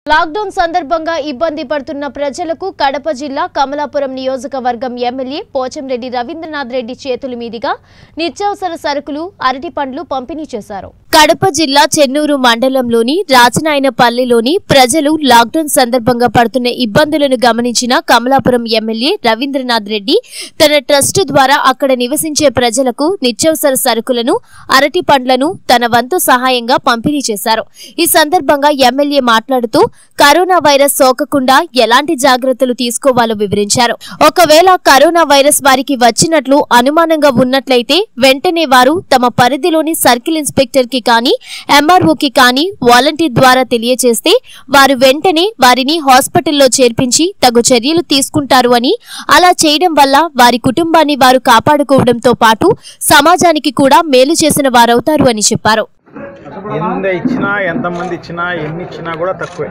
lockdown సందర్భంగా ఇబ్బంది పడుతున్న ప్రజలకు కడప జిల్లా కమలాపురం నియోజకవర్గం ఎమ్మెల్యే పోచంరెడ్డి రవీంద్రనాథ్ రెడ్డి చేతుల మీదుగా నిత్యావసర సరుకులు అరటి పండ్లు పంపిణీ చేశారు కడప జిల్లా చెన్నూరు మండలంలోని రాజనాయనపల్లిలోని ప్రజలు లాక్డౌన్ సందర్భంగా పడుతున్న ఇబ్బందులను గమనించిన కమలాపురం ఎమ్మెల్యే రవీంద్రనాథ్ రెడ్డి తన ట్రస్ట్ ద్వారా అక్కడ నివసించే ప్రజలకు నిత్యావసర సరుకులను అరటి పండ్లను తన వంతు సహాయంగా పంపిణీ చేశారు ఈ సందర్భంగా ఎమ్మెల్యే మాట్లాడుతూ కరోనా వైరస్ సోకకుండా ఎలాంటి జాగ్రత్తలు తీసుకోవాలో వివరించారు ఒకవేళ కరోనా వైరస్ వారికి వచ్చినట్లు అనుమానంగా ఉన్నట్లయితే వెంటనే వారు తమ పరిధిలోని సర్కిల్ ఇన్స్పెక్టర్ కి కానీ ఎంఆర్ఓ కి కానీ వాలంటీర్ ద్వారా తెలియజేస్తే వారు వెంటనే వారిని హాస్పిటల్లో చేర్పించి తగు చర్యలు తీసుకుంటారు అని అలా చేయడం వల్ల వారి కుటుంబాన్ని వారు కాపాడుకోవడంతో పాటు సమాజానికి కూడా మేలు చేసిన వారవుతారు అని చెప్పారు ఎంత ఇచ్చినా ఎంతమంది ఇచ్చినా ఎన్ని ఇచ్చినా కూడా తక్కువే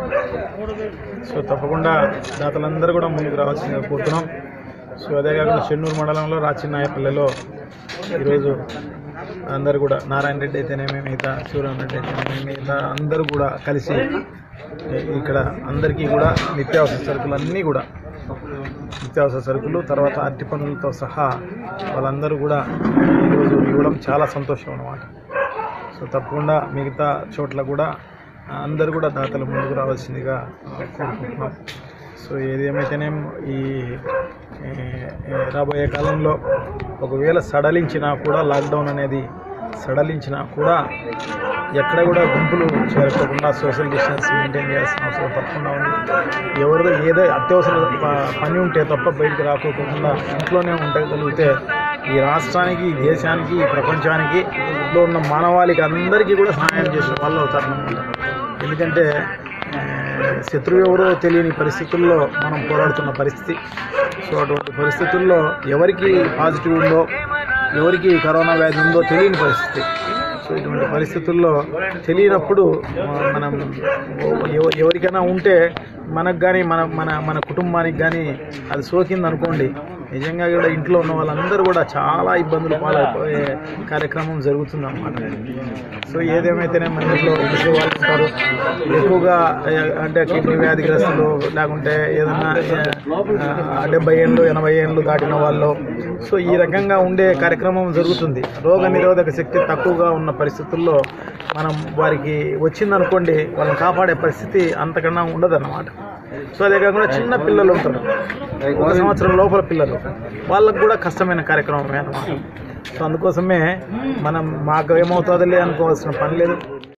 సో తప్పకుండా దాతలందరూ కూడా ముందుకు రావాల్సిందిగా కోరుతున్నాం సో అదే కాకుండా చెన్నూరు మండలంలో రాచినాయపల్లెలో ఈరోజు అందరూ కూడా నారాయణ రెడ్డి అయితేనేమి మిగతా శివరామ రెడ్డి అయితేనేమి మిగతా అందరూ కూడా కలిసి ఇక్కడ అందరికీ కూడా నిత్యావసర సరుకులు అన్నీ కూడా నిత్యావసర సరుకులు తర్వాత అరటి పనులతో సహా వాళ్ళందరూ కూడా ఈరోజు ఇవ్వడం చాలా సంతోషం అన్నమాట సో తప్పకుండా మిగతా చోట్ల కూడా అందరూ కూడా దాతలు ముందుకు రావాల్సిందిగా కోరుకుంటున్నాం సో ఏది ఏమైతేనేం ఈ ఏ, ఏ, రాబోయే కాలంలో ఒకవేళ సడలించినా కూడా లాక్డౌన్ అనేది సడలించినా కూడా ఎక్కడ కూడా గుంపులు చేరుకోకుండా సోషల్ డిస్టెన్స్ మెయింటైన్ చేయాల్సిన అవసరం తప్పకుండా ఉంది ఎవరిదో ఏదో అత్యవసర ప- పని ఉంటే తప్ప బయటికి రాకోకుండా ఇంట్లోనే ఉండగలిగితే ఈ రాష్ట్రానికి ఈ దేశానికి ఈ ప్రపంచానికి లో ఉన్న మానవాళికి అందరికీ కూడా సహాయం చేసే వాళ్ళు అవుతారు అన్నమాట ఎందుకంటే ఆ, శత్రువు ఎవరో తెలియని పరిస్థితుల్లో మనం పోరాడుతున్న పరిస్థితి సో అటువంటి పరిస్థితుల్లో ఎవరికి పాజిటివ్ ఉందో ఎవరికి కరోనా వ్యాధి ఉందో తెలియని పరిస్థితి సో ఇటువంటి పరిస్థితుల్లో తెలియనప్పుడు ఆ, మనం ఎవ- ఎవరికైనా ఉంటే మనకు కానీ మన మన మన కుటుంబానికి కానీ అది సోకింది అనుకోండి నిజంగా కూడా ఇంట్లో ఉన్న వాళ్ళందరూ కూడా చాలా ఇబ్బందులు పాలైపోయే కార్యక్రమం జరుగుతుంది అన్నమాట సో ఏదేమైతేనే మన ఇంట్లో ముసలి వాళ్ళు ఉంటారు ఎక్కువగా ఏ, అంటే కిడ్నీ వ్యాధిగ్రస్తులు లేకుంటే ఏదన్నా ఆ, డెబ్బై ఏళ్ళు ఎనభై ఏళ్ళు దాటిన వాళ్ళు సో ఈ రకంగా ఉండే కార్యక్రమం జరుగుతుంది రోగ నిరోధక శక్తి తక్కువగా ఉన్న పరిస్థితుల్లో మనం వారికి వచ్చిందనుకోండి వాళ్ళని కాపాడే పరిస్థితి అంతకన్నా ఉండదన్నమాట సో అదే కాకుండా చిన్న పిల్లలు ఉంటారు ఒక సంవత్సరం లోపల పిల్లలు వాళ్ళకు కూడా కష్టమైన కార్యక్రమమే అన్నమాట సో అందుకోసమే మనం మాకు ఏమవుతుందిలే అనుకోవాల్సిన పని లేదు